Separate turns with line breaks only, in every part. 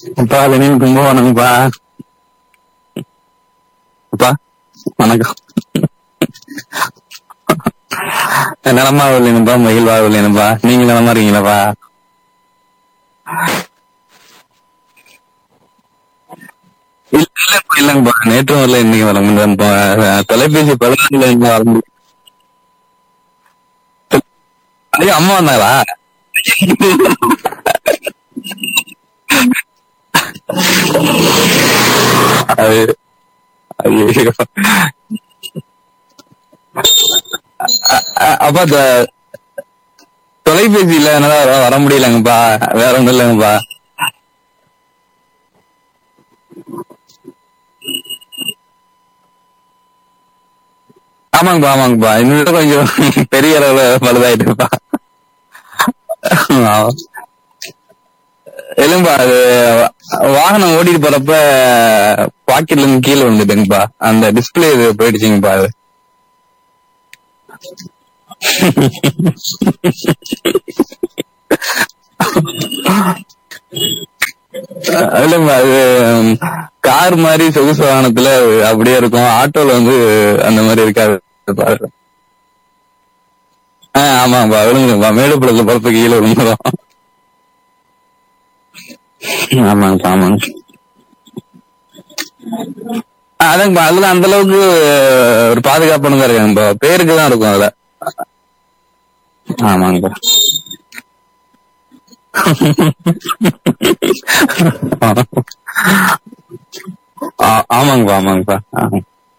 அப்பா லெனின் கும்பகோணம்ப்பா அப்பா வணக்கம் நலமா இல்லைனுப்பா மகிழ்வா இல்லைனுப்பா நீங்க நலமா இருக்கீங்களாப்பா இல்ல இல்லப்பா இல்லங்கப்பா நேற்றும் வரல இன்னைக்கு வர முடியாதுப்பா தொலைபேசி பதினாறுல இருந்து வர முடியும் ஐயோ அம்மா வந்தாங்களா அது ஐயோ அ- அப்பா தொ- தொலைபேசியில என்னால வர- வர முடியலங்கப்பா வேற ஒண்ணும் இல்லைங்கப்பா ஆமாங்கப்பா ஆமாங்கப்பா இன்னும் கொஞ்சம் பெரிய அளவுல பழுதாயிட்டுப்பா இல்லைங்கப்பா அது வாகனம் ஓடிட்டு போறப்ப பாக்கெட்ல இருந்து கீழே விழுந்துட்டுங்கப்பா அந்த டிஸ்பிளே இது போயிடுச்சுங்கப்பா அது இல்லைங்கப்பா அது கார் மாதிரி சொகுசு வாகனத்துல அப்படியே இருக்கும் ஆட்டோல வந்து அந்த மாதிரி இருக்காது பாரு. ஆ ஆமாப்பா விழுந்துருப்பா மேடுப்படத்துல பரப்பு கீழே விழுந்துரும் ஆமாங்கப்பா ஆமாங்க ஆ, அதாங்கப்பா அதுல அந்த அளவுக்கு ஒரு பாதுகாப்பானதா இருக்காங்கப்பா பேருக்கு தான் இருக்கும் அதுல ஆமாங்கப்பா ஆ- ஆமாங்கப்பா ஆமாங்கப்பா ஆ.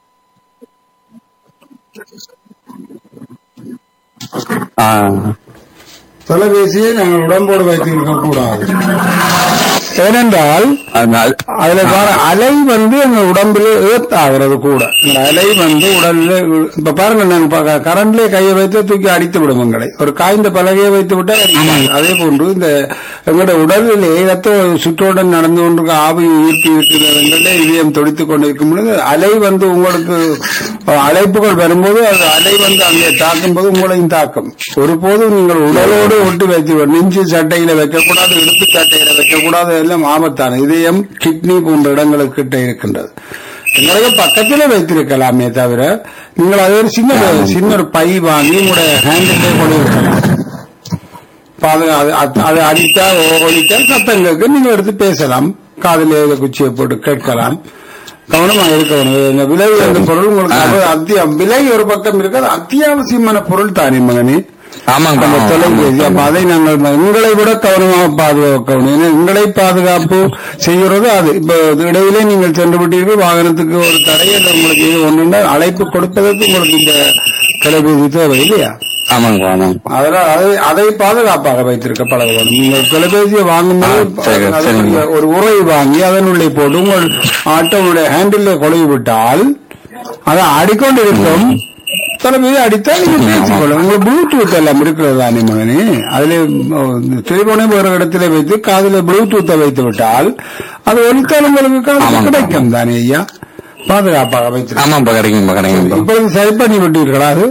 ஆ
தொலைபேசியை நாங்கள் உடம்போடு வைத்திருக்க கூடாது ஏனென்றால்
அதனால
அதுல பாரு அலை வந்து எங்க உடம்புல ஏத் ஆகிறது கூட இந்த அலை வந்து உடல்ல இப்ப பாருங்க நாங்க ப- கரண்ட்லயே கையை வைத்து தூக்கி அடித்து விடும் எங்களை ஒரு காய்ந்த பலகையை வைத்து விட்டா எரியும். அதே போன்று இந்த எங்களுடைய உடலிலே ரத்த சுற்றோடன் நடந்து கொண்டிருக்க ஆவி ஈர்ப்பு இருக்கிற இதயம் துடித்துக் கொண்டிருக்கும் பொழுது அலை வந்து உங்களுக்கு அஹ், அழைப்புகள் வரும்போது அது அலை வந்து அங்கே தாக்கும் போது உங்களையும் தாக்கும் ஒருபோதும் நீங்கள் உடலோடு ஒட்டி வைத்து நெஞ்சு சட்டையில வைக்கக்கூடாது இடுப்பு சட்டையில வைக்கக்கூடாது எல்லாம் ஆபத்தான இதயம் கிட்னி போன்ற இடங்களுக்கு கிட்ட இருக்கின்றது எங்களுக்கு பக்கத்திலே வைத்திருக்கலாமே தவிர நீங்கள் அது ஒரு சின்ன சின்ன ஒரு பை வாங்கி உங்களுடைய ஹேண்டிலே கொண்டு இருக்கலாம் பாது- அது- அது- அதை அடித்தா ஒழித்தா சத்தம் கேட்க நீங்க எடுத்து பேசலாம் காதில் ஏதோ குச்சியை போட்டு கேட்கலாம் கவனமா இருக்க வேணும் இந்த விலை அந்த பொருள் உங்களுக்கு அப்ப அத்தியம் விலை ஒரு பக்கம் இருக்காது அத்தியாவசியமான பொருள் தானே மகனே
ஆமாங்கப்பா
அந்த
ஆமாங்கப்பா.
தொலைபேசி அப்ப அதை நாங்கள் ம- உங்களை விட கவனமாக பாதுகாக்கணும் ஏன்னா உங்களை பாதுகாப்பு செய்கிறது அது இப்ப இடையிலே நீங்கள் சென்று விட்டீர்கள் வாகனத்துக்கு ஒரு தடை அல்லது உங்களுக்கு இது ஒன்றுண்டா அழைப்பு கொடுப்பதற்கு உங்களுக்கு இந்த தொலைபேசி தேவை இல்லையா
ஆமாங்கப்பா ஆமாங்கப்பா
அதனால் அதை அதை பாதுகாப்பாக வைத்திருக்க பழக வேண்டும் நீங்கள் தொலைபேசியை வாங்கும்போது
ஆ, சரி,
அதனுடைய
சரிங்க.
ஒரு உரை வாங்கி அதனுள்ளே போட்டு உங்கள் ஆட்டோனுடைய ஹேண்டில் கொழுவி விட்டால் அதை ஆடிக்கொண்டு இருக்கும் தொலைபேசி அடித்தால் நீங்க பேசிக்கொள்ளும் உங்களுக்கு ப்ளூடூத் எல்லாம் இருக்கிறது தானே மகனே அதுல டெலிபோனே வேற இடத்துல வைத்து காதுல ப்ளூடூத்தை வைத்து விட்டால் அது ஒலித்தால் உங்களுக்கு காது
ஆமாங்க.
கிடைக்கும் தானே ஐயா பாதுகாப்பாக வைத்திருக்க
ஆமாப்பா கிடைக்குங்கப்பா கிடைக்குங்கப்பா
இப்பொழுது சரி பண்ணி விட்டீர்களா அது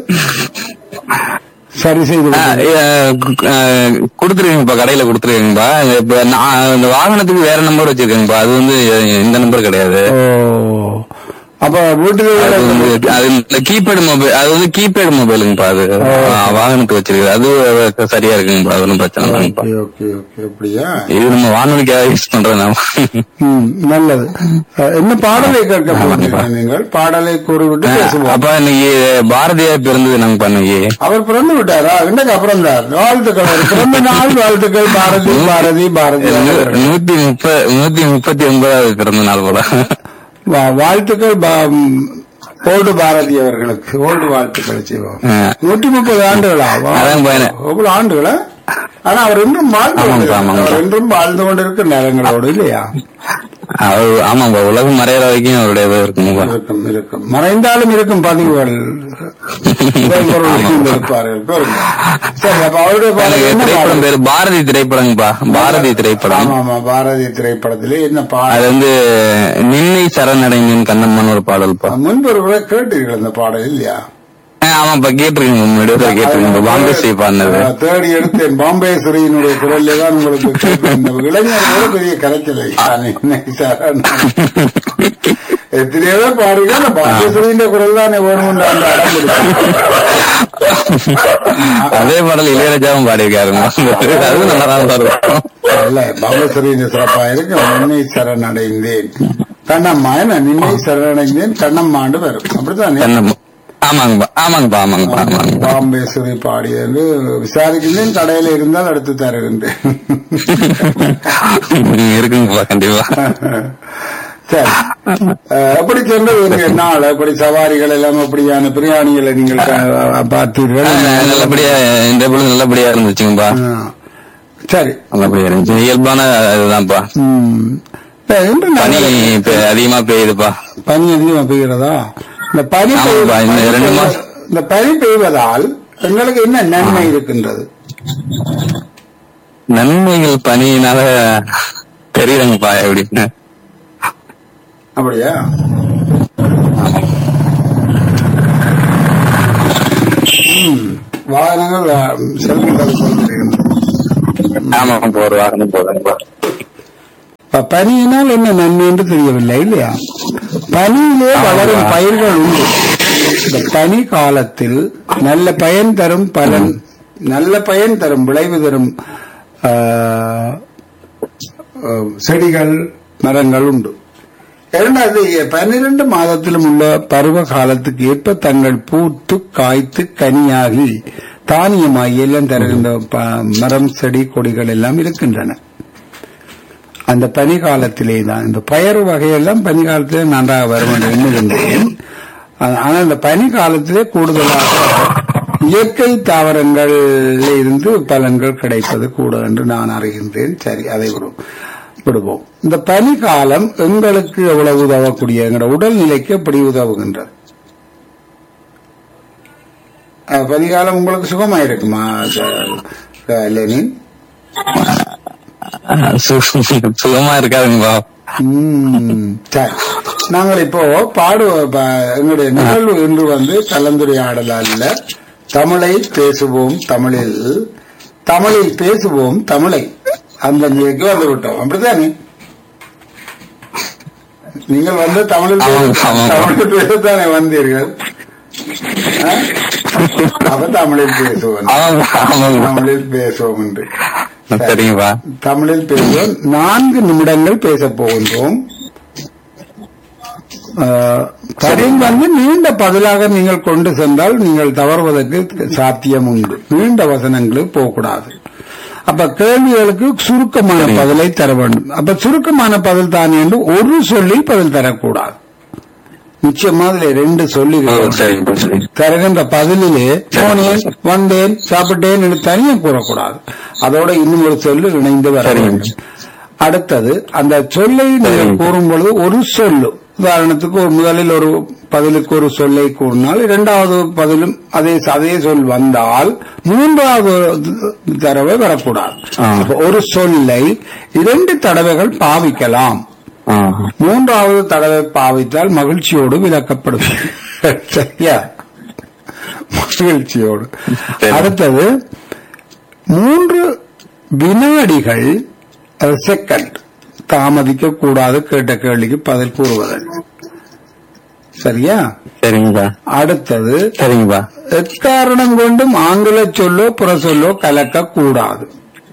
சரி செய்து
ஆ,
விட்டீர்கள்.
ஏ, கு- ஆ, கொடுத்துருக்கீங்கப்பா கடையில கொடுத்துருக்கீங்கப்பா இப்ப நான் இந்த வாகனத்துக்கு வேற நம்பர் வச்சிருக்கேங்கப்பா அது வந்து இந்த நம்பர் கிடையாது
ஓ அப்ப வீட்டுக்கு
அது வந்து அது இந்த கீபேட் மொபைல் அது வந்து கீபேட் மொபைலுங்கப்பா அது ஆ, வாகனத்துக்கு வச்சிருக்கு அது சரியா இருக்குங்கப்பா அது ஒன்றும் பிரச்சனை இல்லைங்கப்பா
ஓகே ஓகே ஓகே அப்படியா
இது நம்ம வானொலிக்காக யூஸ் பண்றோம் நாம
ம், நல்லது அஹ், என்ன பாடலை கேட்க போகிறீர்கள் நீங்கள் பாடலை கூறிவிட்டு பேசுவோம்
அப்ப இன்னைக்கு பாரதியார் பிறந்தது நாங்க இன்னைக்கு
அவர் பிறந்து விட்டாரா இன்னைக்கு அப்புறம் தான் வாழ்த்துக்கள் அவர் பிறந்த நாள் வாழ்த்துக்கள் பாரதி பாரதி பாரதி
நூ- நூத்தி முப்ப நூத்தி முப்பத்தி ஒன்பதாவது பிறந்த நாள் போல
வா- வாழ்த்துக்கள் பா- ம், ஓல்டு பாரதி அவர்களுக்கு ஓல்டு வாழ்த்துக்கள் செய்வோம்
ஆ.
நூற்றி முப்பது ஆண்டுகளா வா.
அதான் பையனே.
எவ்வளவு ஆண்டுகளா ஆனா அவர் இன்றும் வாழ்ந்து
ஆமாங்க,
கொண்டிருக்கிறார்.
ஆமாங்க.
அவர் இன்றும் வாழ்ந்து கொண்டிருக்க நேரங்களோடு இல்லையா
அவர் ஆமாப்பா உலகம் மறையிற வரைக்கும் அவருடைய இது இருக்குங்கப்பா
இருக்கும் இருக்கும் மறைந்தாலும் இருக்கும் பதிவுகள் இறைப்பொருள் இருப்பார்கள் பாருங்க. சரி அப்ப அவருடைய பாடல்
எனக்கு
என்ன
திரைப்படம்
பாடல்?
பேரு பாரதி திரைப்படங்கப்பா பாரதி திரைப்படம்
ஆமா ஆமா பாரதி திரைப்படத்திலே என்ன
அது
பாடல்
வந்து நின்னை சரணடைந்தேன் கண்ணம்மன் ஒரு பாடல்பா
முன்பு ஒரு முறை கேட்டீர்கள் அந்த பாடல் இல்லையா
ஆ, ஆமாப்பா கேட்டிருக்கீங்க முன்னாடி ஒரு கேட்டிருக்கீங்க பாம்பே ஸ்ரீ பாடினது
ஆ, தேடி எடுத்தேன் பாம்பே ஸ்ரீனுடைய குரல்ல தான் உங்களுக்கு கேட்கிறேன். இந்த இளைஞர்களோட பெரிய கலைச்சலை நான் இன்னைக்கு சார் எத்தனையோ பேர் பாருங்க அந்த பாம்பே ஸ்ரீன்ற குரல் தான் வேணும்னு அந்த அடம் பிடிக்கும்.
அதே பாடல் இளையராஜாவும் பாடியிருக்காருங்க அது நல்லா தான் இருக்கும்
அல்ல பாபஸ்வரியின் சிறப்பா இருக்கு நின்னை சரணடைந்தேன் கண்ணம்மா என்ன நின்னை சரணடைந்தேன் கண்ணம்மாண்டு வரும் அப்படித்தானே
கண்ணம்மா. ஆமாங்கப்பா ஆமாங்கப்பா ஆமாங்கப்பா ஆமாங்க
பாம்பேஸ்வரி பாடியது விசாரிக்கின்றேன் கடையில இருந்தால் எடுத்து தருகின்றேன்
இருக்குங்கப்பா கண்டிப்பா
சரி அஹ், எப்படி சென்றது நீங்க நாள் எப்படி சவாரிகள் எல்லாம் அப்படியான பிரியாணிகளை நீங்கள் க- பார்த்தீர்கள்
ஆஹ், நல்லபடியா இந்த பொழுது நல்லபடியா இருந்துச்சுங்கப்பா
ஆ. சரி
நல்லபடியா இருந்துச்சு இயல்பான இதுதான்ப்பா
ம். அஹ், இன்று
பனி
நாங்கள்
பெ- அதிகமா பெய்யுதுப்பா
பனி அதிகமா பெய்கிறதா இந்த பனி
ஆமாப்பா,
பெய்வ-
இந்த
பனி
ரெண்டு
பெய்வ-
மாசம்.
இந்த பனி பெய்வதால் எங்களுக்கு என்ன நன்மை இருக்கின்றது
நன்மைகள் பனியினால தெரியுதுங்கப்பா எப்படின்னு
அப்படியா ம். வாகனங்கள் அஹ், செல்கின்றது போல் தெரிகிறது.
ஆமாப்பா ஒரு வாகனம் போதுங்கப்பா
இப்ப பனியினால் என்ன நன்மை என்று தெரியவில்லை இல்லையா பனியிலே வளரும் பயிர்கள் உண்டு இந்த பனி காலத்தில் நல்ல பயன் தரும் பலன் நல்ல பயன் தரும் விளைவு தரும் ஆஹ், ஆஹ், செடிகள் மரங்கள் உண்டு இரண்டாவது பன்னிரண்டு மாதத்திலும் உள்ள பருவ காலத்துக்கு ஏற்ப தங்கள் பூத்து காய்த்து கனியாகி தானியமாகி எல்லாம் தருகின்ற ப- மரம் செடி கொடிகள் எல்லாம் இருக்கின்றன அந்த பனி காலத்திலே தான் இந்த பயறு வகையெல்லாம் பனி காலத்திலே நன்றாக வரும் என்று எண்ணுகின்றேன் ஆ- ஆனால் இந்த பனி காலத்திலே கூடுதலாக இயற்கை தாவரங்களில் இருந்து பலன்கள் கிடைப்பது கூட என்று நான் அறிகின்றேன் சரி அதை விடு- விடுவோம் இந்த பனி காலம் எங்களுக்கு எவ்வளவு உதவக்கூடிய எங்களோட உடல்நிலைக்கு எப்படி உதவுகின்றது அஹ், பனிகாலம் உங்களுக்கு சுகமா இருக்குமா அஹ், லெனின்
சு- சுகமா இருக்காதுங்கப்பா
ம், சரி நாங்கள் இப்போ பாடு ப- எங்களுடைய நிகழ்வு இன்று வந்து கலந்துரையாடல் அல்ல தமிழை பேசுவோம் தமிழில் தமிழில் பேசுவோம் தமிழை அந்த நிலைக்கு வந்து விட்டோம் அப்படித்தானே நீங்கள் வந்து தமிழில் பேச-
ஆமாம், ஆமாம்.
தமிழில் பேசத்தானே வந்தீர்கள் ஆ? அப்ப தமிழில் பேசுவோம்
ஆமாங்க ஆமாங்க
தமிழில் பேசுவோம் என்று
சரிங்கப்பா
தமிழில் பேசுவோம் நான்கு நிமிடங்கள் பேசப் போகின்றோம் ஆஹ், பதில் வந்து நீண்ட பதிலாக நீங்கள் கொண்டு சென்றால் நீங்கள் தவறுவதற்கு சாத்தியம் உண்டு நீண்ட வசனங்களுக்கு போகக்கூடாது அப்ப கேள்விகளுக்கு சுருக்கமான பதிலை தர வேண்டும் அப்ப சுருக்கமான பதில் தான் என்று ஒரு சொல்லில் பதில் தரக்கூடாது நிச்சயமா அதுல ரெண்டு சொல்லி
ஓ, சரிங்கப்பா சரி
தருகின்ற பதிலிலே போனேன் வந்தேன் சாப்பிட்டேன் என்று தனியாக கூறக்கூடாது அதோட இன்னும் ஒரு சொல்லு இணைந்து வர
சரிங்க.
வேண்டும் அடுத்தது அந்த சொல்லை நீங்கள்
சரிங்க.
கூறும் பொழுது ஒரு சொல்லு உதாரணத்துக்கு ஒரு முதலில் ஒரு பதிலுக்கு ஒரு சொல்லை கூறினால் இரண்டாவது பதிலும் அதே அதே சொல் வந்தால் மூன்றாவது தடவை வரக்கூடாது
ஆ.
அப்ப ஒரு சொல்லை இரண்டு தடவைகள் பாவிக்கலாம்
ஆ.
மூன்றாவது தடவை பாவித்தால் மகிழ்ச்சியோடு விளக்கப்படும் சரியா மகிழ்ச்சியோடு
சரி.
அடுத்தது மூன்று வினாடிகள் செகண்ட் தாமதிக்க கூடாது கேட்ட கேள்விக்கு பதில் கூறுவதற்கு சரியா
சரிங்கப்பா
அடுத்தது
சரிங்கப்பா
எக்காரணம் கொண்டும் ஆங்கில சொல்லோ புற சொல்லோ கலக்க கூடாது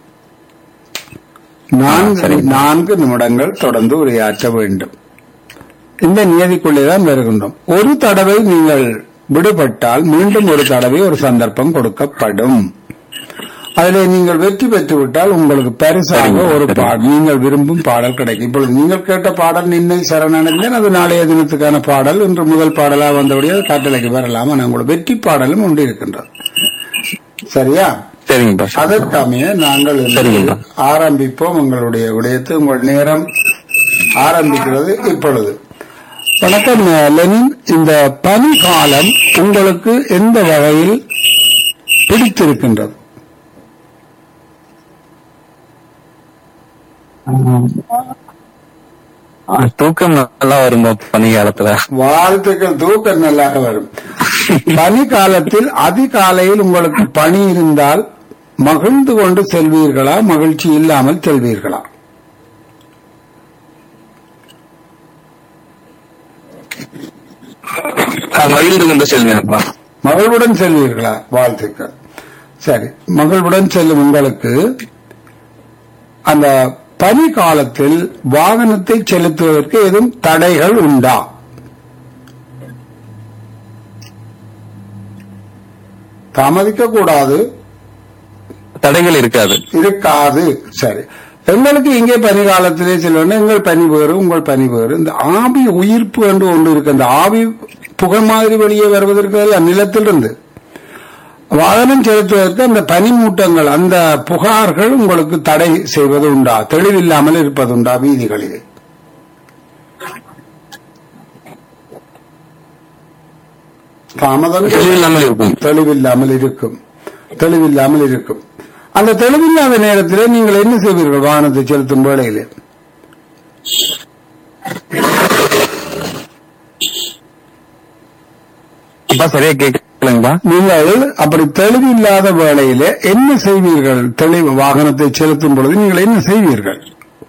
நான்கு
சரி.
நான்கு நிமிடங்கள் தொடர்ந்து உரையாற்ற வேண்டும் இந்த நியதிக்குள்ளேதான் வருகின்றோம் ஒரு தடவை நீங்கள் விடுபட்டால் மீண்டும் ஒரு தடவை ஒரு சந்தர்ப்பம் கொடுக்கப்படும் அதிலே நீங்கள் வெற்றி பெற்று விட்டால் உங்களுக்கு பரிசாக
சரிங்க,
ஒரு
சரி.
பாடல் நீங்கள் விரும்பும் பாடல் கிடைக்கும் இப்பொழுது நீங்கள் கேட்ட பாடல் நின்னை சரணடைந்தேன் அது நாளைய தினத்துக்கான பாடல் இன்று முதல் பாடலாக வந்தபடியே அது காட்டலைக்கு வரலாம் ஆனால் உங்களுக்கு வெற்றி பாடலும் உண்டு இருக்கின்றது சரியா
சரிங்கப்பா சரி.
அதற்கமைய நாங்கள் இன்று
சரிங்கப்பா.
ஆரம்பிப்போம் உங்களுடைய விடயத்தை உங்கள் நேரம் ஆரம்பிக்கிறது இப்பொழுது வணக்கம் லெனின் இந்த பனி காலம் உங்களுக்கு எந்த வகையில் பிடித்திருக்கின்றது
ஆ, தூக்கம் நல்லா வரும்பா பனி காலத்துல
வாழ்த்துக்கள் தூக்கம் நல்லாக வரும் பனி காலத்தில் அதிகாலையில் உங்களுக்கு பணி இருந்தால் மகிழ்ந்து கொண்டு செல்வீர்களா மகிழ்ச்சி இல்லாமல் செல்வீர்களா
மகிழ்ந்து கொண்டு செல்வேன்ப்பா
மகிழ்வுடன் செல்வீர்களா வாழ்த்துக்கள் சரி மகிழ்வுடன் செல்லும் உங்களுக்கு அந்த பனி காலத்தில் வாகனத்தை செலுத்துவதற்கு எதுவும் தடைகள் உண்டா தாமதிக்க கூடாது
தடைகள் இருக்காது
இருக்காது சரி எங்களுக்கு இங்கே பனி காலத்திலே செல்வன எங்கள் பனி வேறு உங்கள் பனி வேறு இந்த ஆவி உயிர்ப்பு என்று ஒன்று இருக்கு அந்த ஆவி புகை மாதிரி வெளியே வருவதற்கு அல்ல நிலத்திலிருந்து வாகனம் செலுத்துவதற்கு அந்த பனிமூட்டங்கள் அந்த புகார்கள் உங்களுக்கு தடை செய்வது உண்டா தெளிவில்லாமல் இருப்பதுண்டா வீதிகளிலே தாமதம்
தெளிவில்லாமல் இருக்கும்
தெளிவில்லாமல் இருக்கும் தெளிவில்லாமல் இருக்கும் அந்த தெளிவில்லாத நேரத்திலே நீங்கள் என்ன செய்வீர்கள் வாகனத்தை செலுத்தும் வேளையிலே
அப்பா சரியா கேட்கலங்கப்பா
நீங்கள் அப்படி தெளிவில்லாத வேளையிலே என்ன செய்வீர்கள் தெளிவு வாகனத்தை செலுத்தும் பொழுது நீங்கள் என்ன செய்வீர்கள்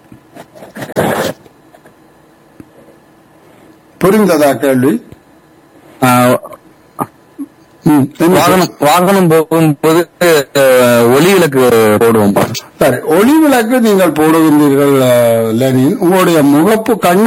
புரிந்ததா கேள்வி
ஆஹ்,
ம், என்ன செய்-
வாகனம் வாகனம் போகும்போது அஹ், ஒளி விளக்கு போடுவோம்ப்பா
சரி ஒளி விளக்கு நீங்கள் போடுகின்றீர்கள் அஹ், லெனின் உங்களுடைய முகப்பு கண்